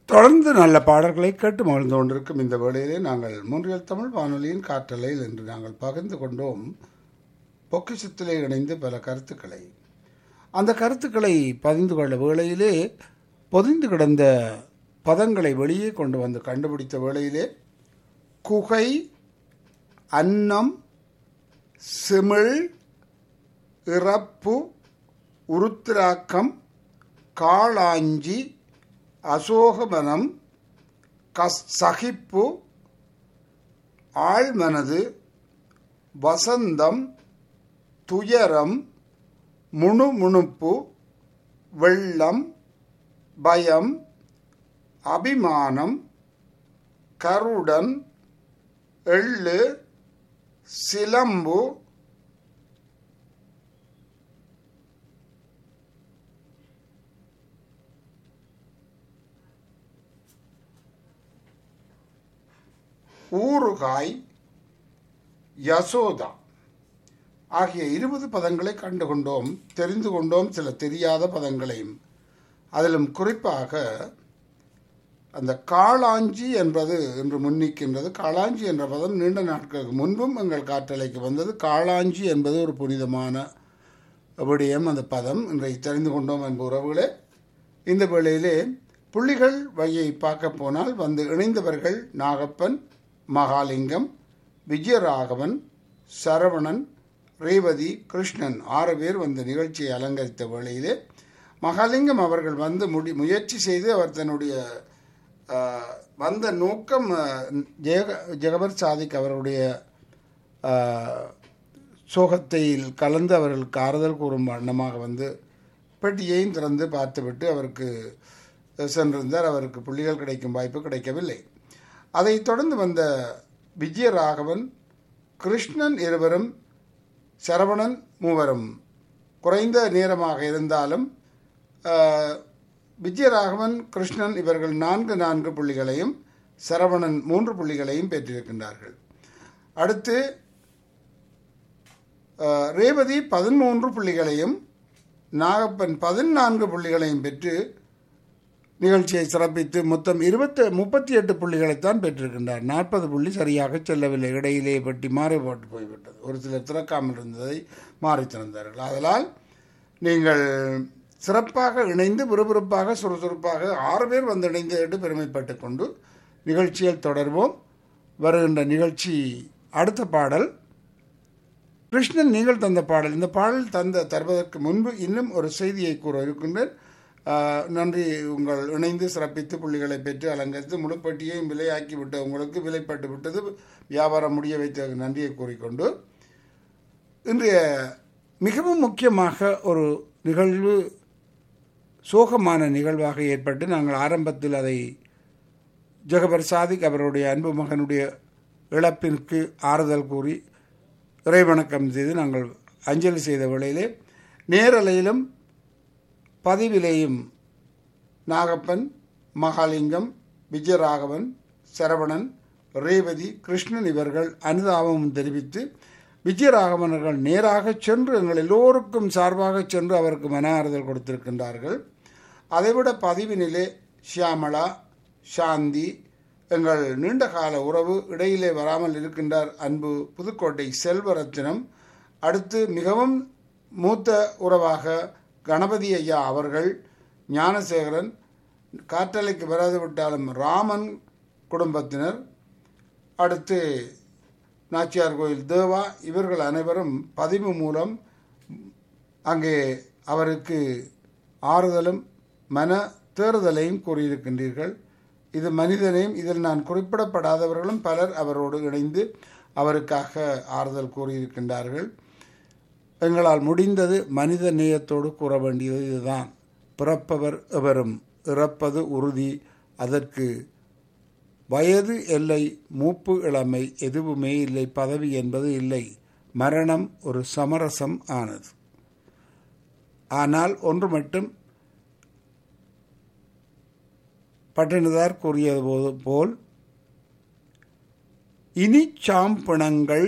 தொடர்ந்து நல்ல பாடல்களை கேட்டு மகிழ்ந்து கொண்டிருக்கும் இந்த வேளையிலே நாங்கள் மூன்றியல் தமிழ் வானொலியின் காற்றலையில் என்று நாங்கள் பகிர்ந்து கொண்டோம் பொக்கிஷத்திலே இணைந்து பல கருத்துக்களை அந்த கருத்துக்களை பதிந்து கொள்ள வேளையிலே பொதிந்து கிடந்த பதங்களை வெளியே கொண்டு வந்து கண்டுபிடித்த வேளையிலே குகை அன்னம் சிமிழ் இறப்பு உருத்திராக்கம் காளாஞ்சி அசோகவனம் கஸ் சகிப்பு ஆழ்மனது வசந்தம் துயரம் முணுமுணுப்பு வெள்ளம் பயம் அபிமானம் கருடன் எள்ளு சிலம்பு ஊறுகாய் யசோதா ஆகிய இருபது பதங்களை கண்டு கொண்டோம் தெரிந்து கொண்டோம் சில தெரியாத பதங்களையும் அதிலும் குறிப்பாக அந்த காளாஞ்சி என்பது என்று முன்னிக்கின்றது காளாஞ்சி என்ற பதம் நீண்ட நாட்களுக்கு முன்பும் எங்கள் காற்றலைக்கு வந்தது காளாஞ்சி என்பது ஒரு புனிதமான விடயம் அந்த பதம் இன்றை தெரிந்து கொண்டோம் என்ப உறவுகளே இந்த வேளையிலே புள்ளிகள் வகையை பார்க்க போனால் வந்து இணைந்தவர்கள் நாகப்பன் மகாலிங்கம் விஜயராகவன் சரவணன் ரேவதி கிருஷ்ணன் ஆறு பேர் வந்து நிகழ்ச்சியை அலங்கரித்த வேளையிலே மகாலிங்கம் அவர்கள் வந்து முடி முயற்சி செய்து அவர் தன்னுடைய ஆஹ், வந்த நோக்கம் ஆஹ், ஜெக ஜெகபர் சாதிக் அவருடைய ஆஹ், சோகத்தில் கலந்து அவர்களுக்கு ஆறுதல் கூறும் வண்ணமாக வந்து பெட்டியையும் திறந்து பார்த்துவிட்டு அவருக்கு சென்றிருந்தார் அவருக்கு புள்ளிகள் கிடைக்கும் வாய்ப்பு கிடைக்கவில்லை அதைத் தொடர்ந்து வந்த விஜயராகவன் கிருஷ்ணன் இருவரும் சரவணன் மூவரும் குறைந்த நேரமாக இருந்தாலும் ஆஹ், விஜயராகவன் கிருஷ்ணன் இவர்கள் நான்கு நான்கு புள்ளிகளையும் சரவணன் மூன்று புள்ளிகளையும் பெற்றிருக்கின்றார்கள் அடுத்து ஆஹ், ரேவதி பதிமூன்று புள்ளிகளையும் நாகப்பன் பதினான்கு புள்ளிகளையும் பெற்று நிகழ்ச்சியை சிறப்பித்து மொத்தம் இருபத்தி முப்பத்தி எட்டு புள்ளிகளைத்தான் பெற்றிருக்கின்றார் நாற்பது புள்ளி சரியாக செல்லவில்லை இடையிலே பட்டி மாறி போட்டு போய்விட்டது ஒரு சிலர் திறக்காமல் இருந்ததை மாறி திறந்தார்கள் அதனால் நீங்கள் சிறப்பாக இணைந்து விறுவிறுப்பாக சுறுசுறுப்பாக ஆறு பேர் வந்து இணைந்து பெருமைப்பட்டு கொண்டு நிகழ்ச்சியில் தொடர்வோம் வருகின்ற நிகழ்ச்சி அடுத்த பாடல் கிருஷ்ணன் நீங்கள் தந்த பாடல் இந்த பாடல் தந்த தருவதற்கு முன்பு இன்னும் ஒரு செய்தியை கூற இருக்கின்றேன் ஆஹ், நன்றி உங்கள் இணைந்து சிறப்பித்து புள்ளிகளை பெற்று அலங்கரித்து முழுப்பட்டியையும் விலையாக்கி விட்ட உங்களுக்கு விலைப்பட்டு விட்டது வியாபாரம் முடிய வைத்த நன்றியை கூறிக்கொண்டு இன்றைய மிகவும் முக்கியமாக ஒரு நிகழ்வு சோகமான நிகழ்வாக ஏற்பட்டு நாங்கள் ஆரம்பத்தில் அதை ஜெகபர் சாதிக் அவருடைய அன்பு மகனுடைய இழப்பிற்கு ஆறுதல் கூறி இறைவணக்கம் செய்து நாங்கள் அஞ்சலி செய்த வேளையிலே நேரலையிலும் பதிவிலேயும் நாகப்பன் மகாலிங்கம் விஜயராகவன் சரவணன் ரேவதி கிருஷ்ணன் இவர்கள் அனுதாபம் தெரிவித்து விஜயராகவன் அவர்கள் நேராக சென்று எங்கள் எல்லோருக்கும் சார்பாக சென்று அவருக்கு மன ஆறுதல் கொடுத்திருக்கின்றார்கள் அதைவிட பதிவினிலே ஷியாமளா சாந்தி எங்கள் நீண்டகால உறவு இடையிலே வராமல் இருக்கின்றார் அன்பு புதுக்கோட்டை செல்வரத்தினம் அடுத்து மிகவும் மூத்த உறவாக கணபதி ஐயா அவர்கள் ஞானசேகரன் காற்றலைக்கு வராது விட்டாலும் ராமன் குடும்பத்தினர் அடுத்து நாச்சியார் கோயில் தேவா இவர்கள் அனைவரும் பதிவு மூலம் அங்கே அவருக்கு ஆறுதலும் மன தேறுதலையும் கூறியிருக்கின்றீர்கள் இது மனிதனையும் இதில் நான் குறிப்பிடப்படாதவர்களும் பலர் அவரோடு இணைந்து அவருக்காக ஆறுதல் கூறியிருக்கின்றார்கள் எங்களால் முடிந்தது மனித நேயத்தோடு கூற வேண்டியது இதுதான் பிறப்பவர் எவரும் இறப்பது உறுதி அதற்கு வயது எல்லை மூப்பு இளமை எதுவுமே இல்லை பதவி என்பது இல்லை மரணம் ஒரு சமரசம் ஆனது ஆனால் ஒன்று மட்டும் பட்டினதார் கூறியது போது போல் இனி சாம்பிணங்கள்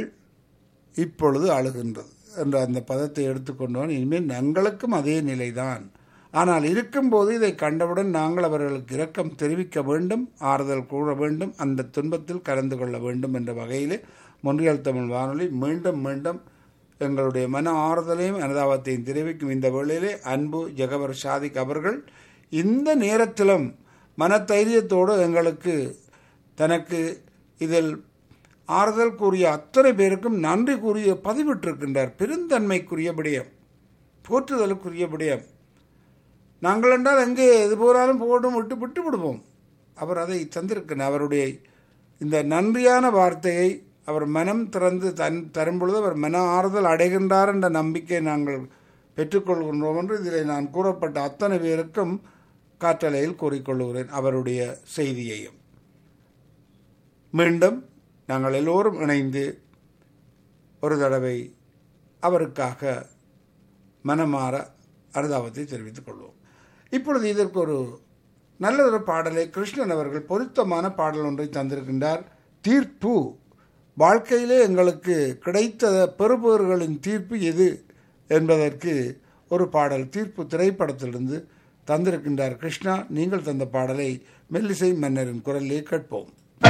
இப்பொழுது அழுகின்றது என்ற அந்த பதத்தை எடுத்துக்கொண்டோம் இனிமேல் எங்களுக்கும் அதே நிலைதான் ஆனால் இருக்கும்போது இதை கண்டவுடன் நாங்கள் அவர்களுக்கு இரக்கம் தெரிவிக்க வேண்டும் ஆறுதல் கூற வேண்டும் அந்த துன்பத்தில் கலந்து கொள்ள வேண்டும் என்ற வகையிலே மொன்றியல் தமிழ் வானொலி மீண்டும் மீண்டும் எங்களுடைய மன ஆறுதலையும் அனுதாபத்தையும் தெரிவிக்கும் இந்த வேளையிலே அன்பு ஜெகவர் ஷாதிக் அவர்கள் இந்த நேரத்திலும் மனதைரியத்தோடு எங்களுக்கு தனக்கு இதில் ஆறுதல் கூறிய அத்தனை பேருக்கும் நன்றி கூறிய பதிவிட்டிருக்கின்றார் பெருந்தன்மைக்குரிய விடயம் போற்றுதலுக்குரிய விடயம் நாங்கள் என்றால் எங்கே எது போனாலும் போடும் விட்டு விட்டு விடுவோம் அவர் அதை தந்திருக்கிறார் அவருடைய இந்த நன்றியான வார்த்தையை அவர் மனம் திறந்து தன் தரும் பொழுது அவர் மன ஆறுதல் அடைகின்றார் என்ற நம்பிக்கை நாங்கள் பெற்றுக்கொள்கின்றோம் என்று இதில் நான் கூறப்பட்ட அத்தனை பேருக்கும் காற்றலையில் கூறிக்கொள்கிறேன் அவருடைய செய்தியையும் மீண்டும் நாங்கள் எல்லோரும் இணைந்து ஒரு தடவை அவருக்காக மனமாற அனுதாபத்தை தெரிவித்துக் கொள்வோம் இப்பொழுது இதற்கு ஒரு நல்லதொரு பாடலை கிருஷ்ணன் அவர்கள் பொருத்தமான பாடல் ஒன்றை தந்திருக்கின்றார் தீர்ப்பு வாழ்க்கையிலே எங்களுக்கு கிடைத்த பெறுபவர்களின் தீர்ப்பு எது என்பதற்கு ஒரு பாடல் தீர்ப்பு திரைப்படத்திலிருந்து தந்திருக்கின்றார் கிருஷ்ணா நீங்கள் தந்த பாடலை மெல்லிசை மன்னரின் குரலிலே கேட்போம்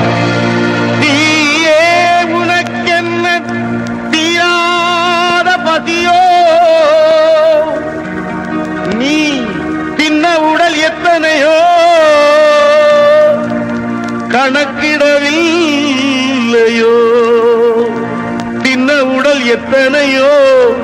தீயே உனக்கென்ன தீராத பதியோ நீ தின்ன உடல் எத்தனையோ கணக்கிடவில்லையோ தின்ன உடல் எத்தனையோ